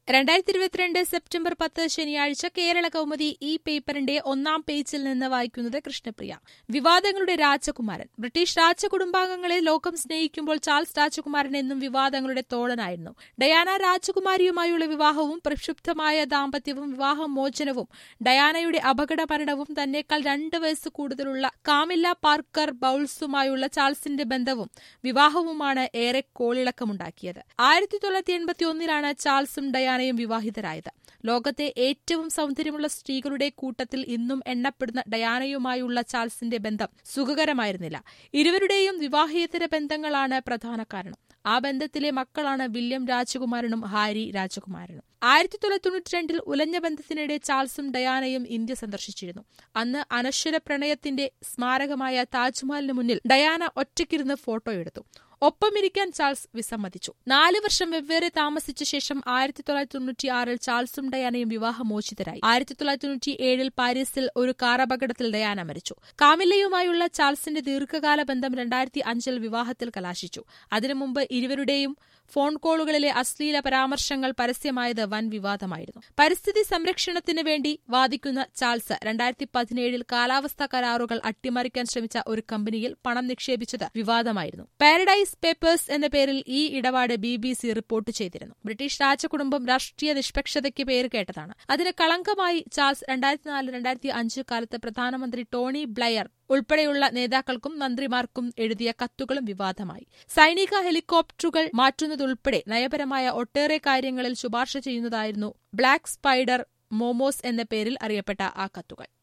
രണ്ടായിരത്തി ഇരുപത്തിരണ്ട് സെപ്റ്റംബർ പത്ത് ശനിയാഴ്ച കേരള കൗമുദി ഈ പേപ്പറിന്റെ ഒന്നാം പേജിൽ നിന്ന് വായിക്കുന്നത് കൃഷ്ണപ്രിയ വിവാദങ്ങളുടെ രാജകുമാരൻ ബ്രിട്ടീഷ് രാജകുടുംബാംഗങ്ങളെ ലോകം സ്നേഹിക്കുമ്പോൾ ചാൾസ് രാജകുമാരൻ എന്നും വിവാദങ്ങളുടെ തോളനായിരുന്നു ഡയാന രാജകുമാരിയുമായുള്ള വിവാഹവും പ്രക്ഷുബ്ധമായ ദാമ്പത്യവും വിവാഹമോചനവും ഡയാനയുടെ അപകട മരണവും തന്നെക്കാൾ രണ്ട് വയസ്സ് കൂടുതലുള്ള കാമില്ല പാർക്കർ ബൌൾസുമായുള്ള ചാൾസിന്റെ ബന്ധവും വിവാഹവുമാണ് ഏറെ കോളിളക്കമുണ്ടാക്കിയത് ആയിരത്തി തൊള്ളായിരത്തി എൺപത്തി ഒന്നിലാണ് ചാൾസും ഡയാനയും വിവാഹിതരായത് ലോകത്തെ ഏറ്റവും സൗന്ദര്യമുള്ള സ്ത്രീകളുടെ കൂട്ടത്തിൽ ഇന്നും എണ്ണപ്പെടുന്ന ഡയാനയുമായുള്ള ചാൾസിന്റെ ബന്ധം സുഖകരമായിരുന്നില്ല ഇരുവരുടെയും വിവാഹേതര ബന്ധങ്ങളാണ് പ്രധാന കാരണം ആ ബന്ധത്തിലെ മക്കളാണ് വില്യം രാജകുമാരനും ഹാരി രാജകുമാരനും ആയിരത്തി തൊള്ളായിരത്തി തൊണ്ണൂറ്റി രണ്ടിൽ ഉലഞ്ഞ ബന്ധത്തിനിടെ ചാൾസും ഡയാനയും ഇന്ത്യ സന്ദർശിച്ചിരുന്നു അന്ന് അനശ്വര പ്രണയത്തിന്റെ സ്മാരകമായ താജ്മഹലിന് മുന്നിൽ ഡയാന ഒറ്റയ്ക്കിരുന്ന് ഫോട്ടോയെടുത്തു ഒപ്പമിരിക്കാൻ ചാൾസ് വിസമ്മതിച്ചു നാല് വർഷം വെവ്വേറെ താമസിച്ച ശേഷം ആയിരത്തി തൊള്ളായിരത്തി തൊണ്ണൂറ്റി ആറിൽ ചാൾസും ഡയാനയും വിവാഹമോചിതരായി ആയിരത്തി തൊള്ളായിരത്തി തൊണ്ണൂറ്റി ഏഴിൽ പാരീസിൽ ഒരു കാർ അപകടത്തിൽ ഡയാന മരിച്ചു കാമില്ലയുമായുള്ള ചാൾസിന്റെ ദീർഘകാല ബന്ധം രണ്ടായിരത്തി അഞ്ചിൽ വിവാഹത്തിൽ കലാശിച്ചു അതിനു മുമ്പ് ഇരുവരുടെയും ഫോൺ കോളുകളിലെ അശ്ലീല പരാമർശങ്ങൾ പരസ്യമായത് വൻ വിവാദമായിരുന്നു പരിസ്ഥിതി സംരക്ഷണത്തിന് വേണ്ടി വാദിക്കുന്ന ചാൾസ് രണ്ടായിരത്തി പതിനേഴിൽ കാലാവസ്ഥാ കരാറുകൾ അട്ടിമറിക്കാൻ ശ്രമിച്ച ഒരു കമ്പനിയിൽ പണം നിക്ഷേപിച്ചത് വിവാദമായിരുന്നു പാരഡൈസ് പേപ്പേഴ്സ് എന്ന പേരിൽ ഈ ഇടപാട് ബി ബി സി റിപ്പോർട്ട് ചെയ്തിരുന്നു ബ്രിട്ടീഷ് രാജകുടുംബം രാഷ്ട്രീയ നിഷ്പക്ഷതയ്ക്ക് പേര് കേട്ടതാണ് അതിന് കളങ്കമായി ചാൾസ് രണ്ടായിരത്തി നാല് രണ്ടായിരത്തി അഞ്ച് കാലത്ത് പ്രധാനമന്ത്രി ടോണി ബ്ലയർ ഉൾപ്പെടെയുള്ള നേതാക്കൾക്കും മന്ത്രിമാർക്കും എഴുതിയ കത്തുകളും വിവാദമായി സൈനിക ഹെലികോപ്റ്ററുകൾ മാറ്റുന്നതുൾപ്പെടെ നയപരമായ ഒട്ടേറെ കാര്യങ്ങളിൽ ശുപാർശ ചെയ്യുന്നതായിരുന്നു ബ്ലാക്ക് സ്പൈഡർ മോമോസ് എന്ന പേരിൽ അറിയപ്പെട്ട ആ കത്തുകൾ